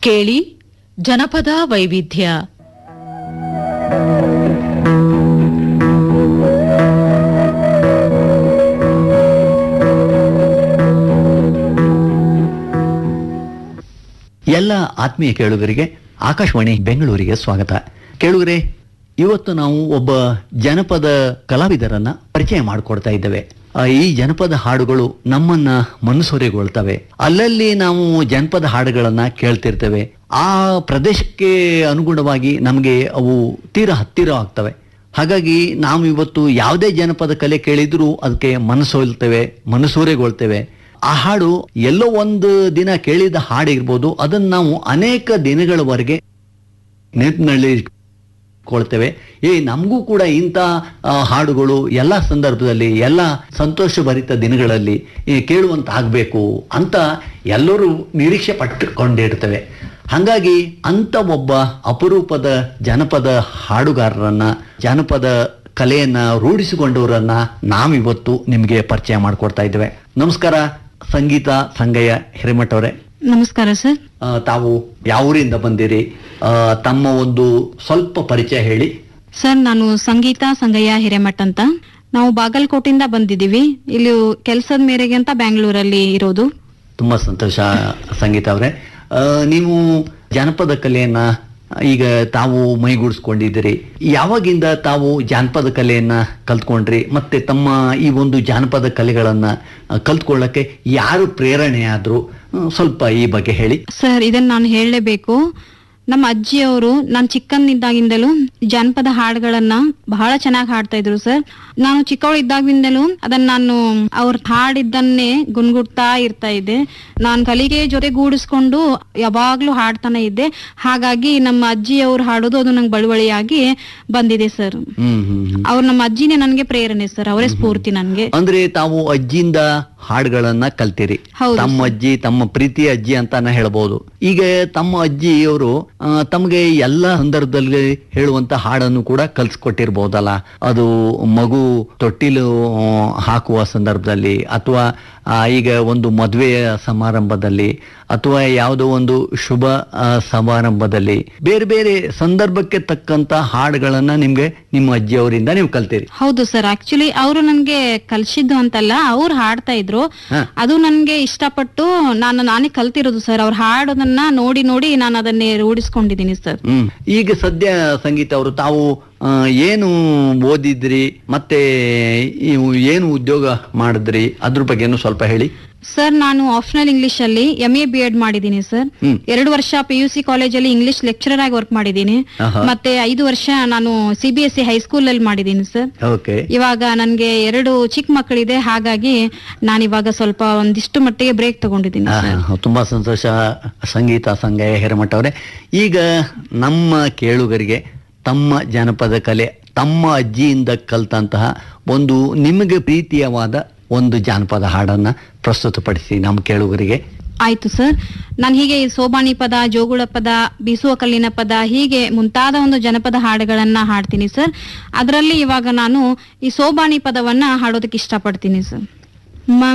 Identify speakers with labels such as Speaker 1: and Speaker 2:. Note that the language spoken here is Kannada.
Speaker 1: ಕೇಳಿ ಜನಪದ ವೈವಿಧ್ಯ
Speaker 2: ಎಲ್ಲ ಆತ್ಮೀಯ ಕೇಳುಗರಿಗೆ ಆಕಾಶವಾಣಿ ಬೆಂಗಳೂರಿಗೆ ಸ್ವಾಗತ ಕೇಳುಗರೆ ಇವತ್ತು ನಾವು ಒಬ್ಬ ಜನಪದ ಕಲಾವಿದರನ್ನ ಪರಿಚಯ ಮಾಡಿಕೊಡ್ತಾ ಇದ್ದೇವೆ ಆ, ಈ ಜನಪದ ಹಾಡುಗಳು ನಮ್ಮನ್ನ ಮನಸೂರೆಗೊಳ್ತವೆ ಅಲ್ಲಲ್ಲಿ ನಾವು ಜನಪದ ಹಾಡುಗಳನ್ನ ಕೇಳ್ತಿರ್ತೇವೆ ಆ ಪ್ರದೇಶಕ್ಕೆ ಅನುಗುಣವಾಗಿ ನಮಗೆ ಅವು ತೀರಾ ಹತ್ತಿರ ಆಗ್ತವೆ ಹಾಗಾಗಿ ನಾವು ಇವತ್ತು ಯಾವುದೇ ಜನಪದ ಕಲೆ ಕೇಳಿದ್ರೂ ಅದಕ್ಕೆ ಮನಸೋಲ್ತೇವೆ ಮನಸೂರೆಗೊಳ್ತೇವೆ ಆ ಹಾಡು ಎಲ್ಲೋ ಒಂದು ದಿನ ಕೇಳಿದ ಹಾಡಿರ್ಬೋದು ಅದನ್ನ ನಾವು ಅನೇಕ ದಿನಗಳವರೆಗೆ ನೆನಪಿನಲ್ಲಿ ಕೊಳ್ತೇವೆ ಏ ನಮಗೂ ಕೂಡ ಇಂಥ ಆ, ಹಾಡುಗಳು ಎಲ್ಲ ಸಂದರ್ಭದಲ್ಲಿ ಎಲ್ಲ ಸಂತೋಷಭರಿತ ದಿನಗಳಲ್ಲಿ ಈ, ಕೇಳುವಂತ ಆಗಬೇಕು ಅಂತ ಎಲ್ಲರೂ ನಿರೀಕ್ಷೆ ಪಟ್ಟುಕೊಂಡಿರ್ತೇವೆ ಹಾಗಾಗಿ ಅಂತ ಒಬ್ಬ ಅಪರೂಪದ ಜನಪದ ಹಾಡುಗಾರರನ್ನ ಜನಪದ ಕಲೆಯನ್ನ ರೂಢಿಸಿಕೊಂಡವರನ್ನ ನಾವಿವತ್ತು ನಿಮಗೆ ಪರಿಚಯ ಮಾಡಿಕೊಡ್ತಾ ಇದ್ದೇವೆ ನಮಸ್ಕಾರ ಸಂಗೀತ ಸಂಗಯ್ಯ ಹಿರೇಮಠ ಅವರೇ
Speaker 3: ನಮಸ್ಕಾರ ಸರ್
Speaker 2: ಆ, ತಾವು ಯಾವ ಊರಿಂದ ಬಂದಿರಿ ಆ, ತಮ್ಮ ಒಂದು ಸ್ವಲ್ಪ ಪರಿಚಯ ಹೇಳಿ
Speaker 3: ಸರ್ ನಾನು ಸಂಗೀತ ಸಂಗಯ್ಯ ಹಿರೇಮಠ್ ಅಂತ ನಾವು ಬಾಗಲಕೋಟೆಯಿಂದ ಬಂದಿದ್ದೀವಿ ಇಲ್ಲಿ ಕೆಲಸದ ಮೇರೆಗೆ ಅಂತ ಬ್ಯಾಂಗ್ಳೂರಲ್ಲಿ ಇರೋದು
Speaker 2: ತುಂಬಾ ಸಂತೋಷ ಸಂಗೀತ ಅವರೇ ಆ, ನೀವು ಜಾನಪದ ಕಲೆಯನ್ನ ಈಗ ತಾವು ಮೈಗೂಡಿಸ್ಕೊಂಡಿದ್ದೀರಿ ಯಾವಾಗಿಂದ ತಾವು ಜಾನಪದ ಕಲೆಯನ್ನ ಕಲ್ತ್ಕೊಂಡ್ರಿ ಮತ್ತೆ ತಮ್ಮ ಈ ಒಂದು ಜಾನಪದ ಕಲೆಗಳನ್ನ ಆ, ಕಲ್ತ್ಕೊಳ್ಳಕ್ಕೆ ಯಾರು ಪ್ರೇರಣೆ ಆದ್ರು ಹ್ಮ್, ಸ್ವಲ್ಪ ಈ ಬಗ್ಗೆ ಹೇಳಿ
Speaker 3: ಸರ್ ಇದನ್ನ ನಾನು ಹೇಳಲೇಬೇಕು ನಮ್ಮ ಅಜ್ಜಿಯವರು ನಾನು ಚಿಕ್ಕಂದಿದ್ದಾಗಿಂದಲೂ ಜಾನಪದ ಹಾಡುಗಳನ್ನ ಬಹಳ ಚೆನ್ನಾಗಿ ಹಾಡ್ತಾ ಇದ್ರು ಸರ್ ನಾನು ಚಿಕ್ಕವಳಿದ್ದಾಗಿಂದಲೂ ಅದನ್ನ ನಾನು ಅವ್ರ ಹಾಡಿದ್ದನ್ನೇ ಗುನ್ಗುಡ್ತಾ ಇರ್ತಾ ಇದ್ದೆ ನಾನು ಕಲಿಗೆ ಜೊತೆಗೂಡಿಸ್ಕೊಂಡು ಯಾವಾಗ್ಲೂ ಹಾಡ್ತಾನೆ ಇದ್ದೆ ಹಾಗಾಗಿ ನಮ್ಮ ಅಜ್ಜಿಯವ್ರು ಹಾಡೋದು ಅದು ನಂಗೆ ಬಳುವಳಿಯಾಗಿ ಬಂದಿದೆ ಸರ್
Speaker 2: ಹ್ಮ್ ಹ್ಮ್ ಹ್ಮ್.
Speaker 3: ಅವ್ರ ನಮ್ಮ ಅಜ್ಜಿನೇ ನನ್ಗೆ ಪ್ರೇರಣೆ ಸರ್ ಅವರೇ ಸ್ಫೂರ್ತಿ ನನ್ಗೆ
Speaker 2: ಅಂದ್ರೆ ತಾವು ಅಜ್ಜಿಯಿಂದ ಹಾಡುಗಳನ್ನ ಕಲ್ತಿರಿ
Speaker 3: ಹೌದು
Speaker 2: ತಮ್ಮ ಅಜ್ಜಿ ತಮ್ಮ ಪ್ರೀತಿಯ ಅಜ್ಜಿ ಅಂತಾನೆ ಹೇಳ್ಬೋದು ಈಗ ತಮ್ಮ ಅಜ್ಜಿಯವರು ಆ, ತಮಗೆ ಎಲ್ಲ ಸಂದರ್ಭದಲ್ಲಿ ಹೇಳುವಂತ ಹಾಡನ್ನು ಕೂಡ ಕಲ್ಸ್ಕೊಟ್ಟಿರ್ಬೋದಲ್ಲ ಅದು ಮಗು ತೊಟ್ಟಿಲು ಆ, ಹಾಕುವ ಸಂದರ್ಭದಲ್ಲಿ ಅಥವಾ ಆ, ಈಗ ಒಂದು ಮದುವೆಯ ಸಮಾರಂಭದಲ್ಲಿ ಅಥವಾ ಯಾವುದೋ ಒಂದು ಶುಭ ಆ, ಸಮಾರಂಭದಲ್ಲಿ ಬೇರೆ ಬೇರೆ ಸಂದರ್ಭಕ್ಕೆ ತಕ್ಕಂತ ಹಾಡುಗಳನ್ನ ನಿಮ್ಗೆ ನಿಮ್ಮ ಅಜ್ಜಿಯವರಿಂದ ನೀವು ಕಲ್ತೀರಿ
Speaker 3: ಹೌದು ಸರ್ ಆಕ್ಚುಲಿ ಅವರು ನನ್ಗೆ ಕಲ್ಸಿದ್ದು ಅಂತಲ್ಲ ಅವ್ರು ಹಾಡ್ತಾ ಇದ್ರು
Speaker 2: ಹಾ.
Speaker 3: ಅದು ನನ್ಗೆ ಇಷ್ಟಪಟ್ಟು ನಾನು ನಾನೇ ಕಲ್ತಿರೋದು ಸರ್ ಅವ್ರು ಹಾಡೋದನ್ನ ನೋಡಿ ನೋಡಿ ನಾನು ಅದನ್ನೇ ರೂಢಿಸ್ಕೊಂಡಿದ್ದೀನಿ ಸರ್
Speaker 2: ಹ್ಮ್ ಈಗ ಸದ್ಯ ಸಂಗೀತ ಅವರು ತಾವು ಆ, ಏನು ಓದಿದ್ರಿ ಮತ್ತೆ ಇವು ಏನು ಉದ್ಯೋಗ ಮಾಡಿದ್ರಿ ಅದ್ರ ಬಗ್ಗೆನೂ ಸ್ವಲ್ಪ ಹೇಳಿ
Speaker 3: ಸರ್ ನಾನು ಆಪ್ಷನಲ್ ಇಂಗ್ಲಿಷ್ ಅಲ್ಲಿ ಎಂ ಎ ಬಿ ಎಡ್ ಮಾಡಿದ್ದೀನಿ ಸರ್
Speaker 2: ಹ್ಮ್.
Speaker 3: ಎರಡು ವರ್ಷ ಪಿ ಯು ಸಿ ಕಾಲೇಜಲ್ಲಿ ಇಂಗ್ಲಿಷ್ ಲೆಕ್ಚರರ್ ಆಗಿ ವರ್ಕ್ ಮಾಡಿದ್ದೀನಿ
Speaker 2: ಆಹಾ.
Speaker 3: ಮತ್ತೆ ಐದು ವರ್ಷ ನಾನು C B S C high school ಅಲ್ಲಿ ಮಾಡಿದ್ದೀನಿ ಸರ್
Speaker 2: ಓಕೆ
Speaker 3: ಇವಾಗ ನನ್ಗೆ ಎರಡು ಚಿಕ್ಕ ಮಕ್ಕಳಿದೆ ಹಾಗಾಗಿ ನಾನು ಇವಾಗ ಸ್ವಲ್ಪ ಒಂದಿಷ್ಟು ಮಟ್ಟಿಗೆ ಬ್ರೇಕ್ ತಗೊಂಡಿದ್ದೀನಿ ಸರ್
Speaker 2: ತುಂಬಾ ಸಂತೋಷ ಸಂಗೀತ ಸಂಗಯ ಹಿರಮಠ ಅವರೇ ಈಗ ನಮ್ಮ ಕೇಳುಗರಿಗೆ ತಮ್ಮ ಜಾನಪದ ಕಲೆ ತಮ್ಮ ಅಜ್ಜಿಯಿಂದ ಕಲ್ತಂತಹ ಒಂದು ನಿಮಗೆ ಪ್ರೀತಿಯವಾದ ಒಂದು ಜಾನಪದ ಹಾಡನ್ನ ಪ್ರಸ್ತುತಪಡಿಸಿ ನಮ್ಮ ಕೇಳುಗರಿಗೆ
Speaker 3: ಆಯ್ತು ಸರ್ ನಾನು ಹೀಗೆ ಈ ಸೋಬಾಣಿ ಪದ ಜೋಗುಳ ಪದ ಬೀಸುವ ಕಲ್ಲಿನ ಪದ ಹೀಗೆ ಮುಂತಾದ ಒಂದು ಜನಪದ ಹಾಡುಗಳನ್ನ ಹಾಡ್ತೀನಿ ಸರ್ ಅದರಲ್ಲಿ ಇವಾಗ ನಾನು ಈ ಸೋಬಾಣಿ ಪದವನ್ನ ಹಾಡೋದಕ್ಕೆ ಇಷ್ಟಪಡ್ತೀನಿ ಸರ್ ಮ